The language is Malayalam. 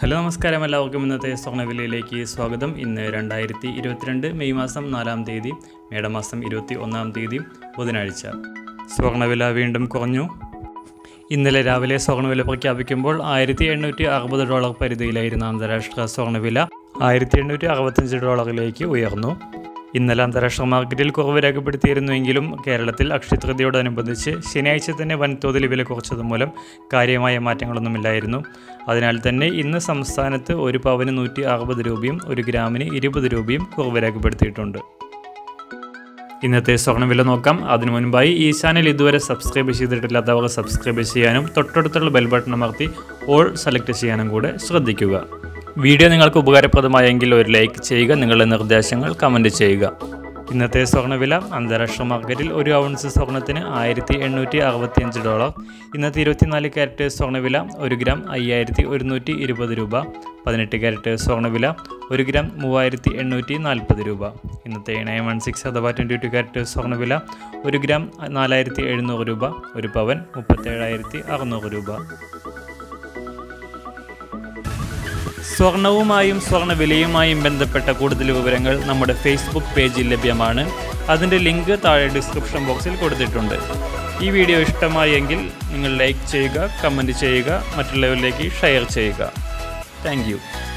ഹലോ നമസ്കാരം എല്ലാവർക്കും ഇന്നത്തെ സ്വർണ്ണവിലയിലേക്ക് സ്വാഗതം ഇന്ന് രണ്ടായിരത്തി ഇരുപത്തിരണ്ട് മെയ് മാസം നാലാം തീയതി മേടമാസം ഇരുപത്തി ഒന്നാം തീയതി ബുധനാഴ്ച സ്വർണ്ണവില വീണ്ടും കുറഞ്ഞു ഇന്നലെ രാവിലെ സ്വർണ്ണവില പ്രഖ്യാപിക്കുമ്പോൾ ആയിരത്തി എണ്ണൂറ്റി അറുപത് ഡോളർ പരിധിയിലായിരുന്ന അന്താരാഷ്ട്ര സ്വർണ്ണവില ആയിരത്തി എണ്ണൂറ്റി അറുപത്തഞ്ച് ഡോളറിലേക്ക് ഉയർന്നു ഇന്നലെ അന്താരാഷ്ട്ര മാർക്കറ്റിൽ കുറവ് രേഖപ്പെടുത്തിയിരുന്നുവെങ്കിലും കേരളത്തിൽ അക്ഷയതൃതയോടനുബന്ധിച്ച് ശനിയാഴ്ച തന്നെ വൻതോതിൽ വില കുറച്ചത് മൂലം കാര്യമായ മാറ്റങ്ങളൊന്നുമില്ലായിരുന്നു അതിനാൽ തന്നെ ഇന്ന് സംസ്ഥാനത്ത് ഒരു പവന് നൂറ്റി അറുപത് രൂപയും ഒരു ഗ്രാമിന് ഇരുപത് രൂപയും കുറവ് രേഖപ്പെടുത്തിയിട്ടുണ്ട് ഇന്നത്തെ സ്വർണ്ണവില നോക്കാം അതിനു മുൻപായി ഈ ചാനൽ ഇതുവരെ സബ്സ്ക്രൈബ് ചെയ്തിട്ടില്ലാത്തവർ സബ്സ്ക്രൈബ് ചെയ്യാനും തൊട്ടടുത്തുള്ള ബെൽ ബട്ടൺ അമർത്തി ഓൾ സെലക്ട് ചെയ്യാനും കൂടെ ശ്രദ്ധിക്കുക വീഡിയോ നിങ്ങൾക്ക് ഉപകാരപ്രദമായെങ്കിൽ ഒരു ലൈക്ക് ചെയ്യുക നിങ്ങളുടെ നിർദ്ദേശങ്ങൾ കമൻറ്റ് ചെയ്യുക ഇന്നത്തെ സ്വർണ്ണവില അന്താരാഷ്ട്ര മാർക്കറ്റിൽ ഒരു ഔൺസ് സ്വർണ്ണത്തിന് ആയിരത്തി എണ്ണൂറ്റി അറുപത്തിയഞ്ച് ഡോളർ ഇന്നത്തെ ഇരുപത്തിനാല് ക്യാരറ്റ് സ്വർണ്ണവില ഒരു ഗ്രാം അയ്യായിരത്തി ഒരുന്നൂറ്റി ഇരുപത് രൂപ പതിനെട്ട് ക്യാരറ്റ് സ്വർണ്ണവില ഒരു ഗ്രാം മൂവായിരത്തി എണ്ണൂറ്റി നാൽപ്പത് രൂപ ഇന്നത്തെ നയൻ വൺ സിക്സ് അഥവാ ട്വൻറ്റി ടു ക്യാരറ്റ് സ്വർണ്ണവില ഒരു ഗ്രാം നാലായിരത്തി എഴുന്നൂറ് രൂപ ഒരു പവൻ മുപ്പത്തേഴായിരത്തി അറുന്നൂറ് രൂപ സ്വർണവുമായും സ്വർണ്ണ വിലയുമായും ബന്ധപ്പെട്ട കൂടുതൽ വിവരങ്ങൾ നമ്മുടെ ഫേസ്ബുക്ക് പേജിൽ ലഭ്യമാണ് അതിൻ്റെ ലിങ്ക് താഴെ ഡിസ്ക്രിപ്ഷൻ ബോക്സിൽ കൊടുത്തിട്ടുണ്ട് ഈ വീഡിയോ ഇഷ്ടമായെങ്കിൽ നിങ്ങൾ ലൈക്ക് ചെയ്യുക കമൻറ്റ് ചെയ്യുക മറ്റുള്ളവരിലേക്ക് ഷെയർ ചെയ്യുക താങ്ക്